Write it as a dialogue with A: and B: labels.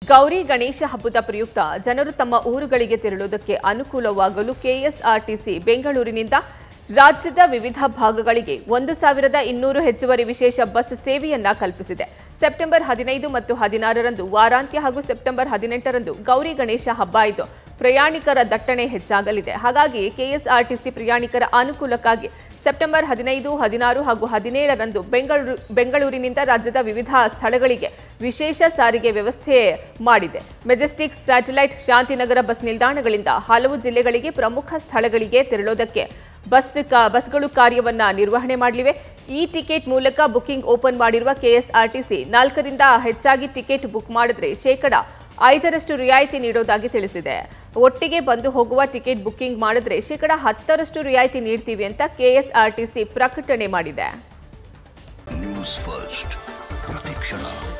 A: ಗೌರಿ ಗಣೇಶ ಹಬ್ಬದ ಪ್ರಯುಕ್ತ ಜನರು ತಮ್ಮ ಊರುಗಳಿಗೆ ತೆರಳುವುದಕ್ಕೆ ಅನುಕೂಲವಾಗಲು ಕೆಎಸ್ಆರ್ಟಿಸಿ ಬೆಂಗಳೂರಿನಿಂದ ರಾಜ್ಯದ ವಿವಿಧ ಭಾಗಗಳಿಗೆ ಒಂದು ಸಾವಿರದ ಇನ್ನೂರು ಹೆಚ್ಚುವರಿ ವಿಶೇಷ ಬಸ್ ಸೇವೆಯನ್ನ ಕಲ್ಪಿಸಿದೆ ಸೆಪ್ಟೆಂಬರ್ ಹದಿನೈದು ಮತ್ತು ಹದಿನಾರರಂದು ವಾರಾಂತ್ಯ ಹಾಗೂ ಸೆಪ್ಟೆಂಬರ್ ಹದಿನೆಂಟರಂದು ಗೌರಿ ಗಣೇಶ ಹಬ್ಬ ಇದ್ದು ಪ್ರಯಾಣಿಕರ ದಟ್ಟಣೆ ಹೆಚ್ಚಾಗಲಿದೆ ಹಾಗಾಗಿ ಕೆಎಸ್ಆರ್ಟಿಸಿ ಪ್ರಯಾಣಿಕರ ಅನುಕೂಲಕ್ಕಾಗಿ ಸೆಪ್ಟೆಂಬರ್ ಹದಿನೈದು ಹದಿನಾರು ಹಾಗೂ ಹದಿನೇಳರಂದು ಬೆಂಗಳೂರು ಬೆಂಗಳೂರಿನಿಂದ ರಾಜ್ಯದ ವಿವಿಧ ಸ್ಥಳಗಳಿಗೆ ವಿಶೇಷ ಸಾರಿಗೆ ವ್ಯವಸ್ಥೆ ಮಾಡಿದೆ ಮೆಜೆಸ್ಟಿಕ್ ಸ್ಯಾಟಲೈಟ್ ಶಾಂತಿನಗರ ಬಸ್ ನಿಲ್ದಾಣಗಳಿಂದ ಹಲವು ಜಿಲ್ಲೆಗಳಿಗೆ ಪ್ರಮುಖ ಸ್ಥಳಗಳಿಗೆ ತೆರಳೋದಕ್ಕೆ ಬಸ್ ಕ- ಬಸ್ಗಳು ಕಾರ್ಯವನ್ನ ನಿರ್ವಹಣೆ ಮಾಡಲಿವೆ ಈ ಟಿಕೆಟ್ ಮೂಲಕ ಬುಕಿಂಗ್ ಓಪನ್ ಮಾಡಿರುವ ಕೆಎಸ್ಆರ್ಟಿಸಿ ನಾಲ್ಕರಿಂದ ಹೆಚ್ಚಾಗಿ ಟಿಕೆಟ್ ಬುಕ್ ಮಾಡಿದ್ರೆ ಶೇಕಡ ಐದರಷ್ಟು ರಿಯಾಯಿತಿ ನೀಡೋದಾಗಿ ತಿಳಿಸಿದೆ ಒಟ್ಟಿಗೆ ಬಂದು ಹೋಗುವ ಟಿಕೆಟ್ ಬುಕಿಂಗ್ ಮಾಡಿದ್ರೆ ಶೇಕಡ ಹತ್ತರಷ್ಟು ರಿಯಾಯಿತಿ ನೀಡ್ತೀವಿ ಅಂತ ಕೆಎಸ್ಆರ್ಟಿಸಿ ಪ್ರಕಟಣೆ ಮಾಡಿದೆ
B: ನ್ಯೂಸ್ ಫಸ್ಟ್ ಪ್ರತಿಕ್ಷಣ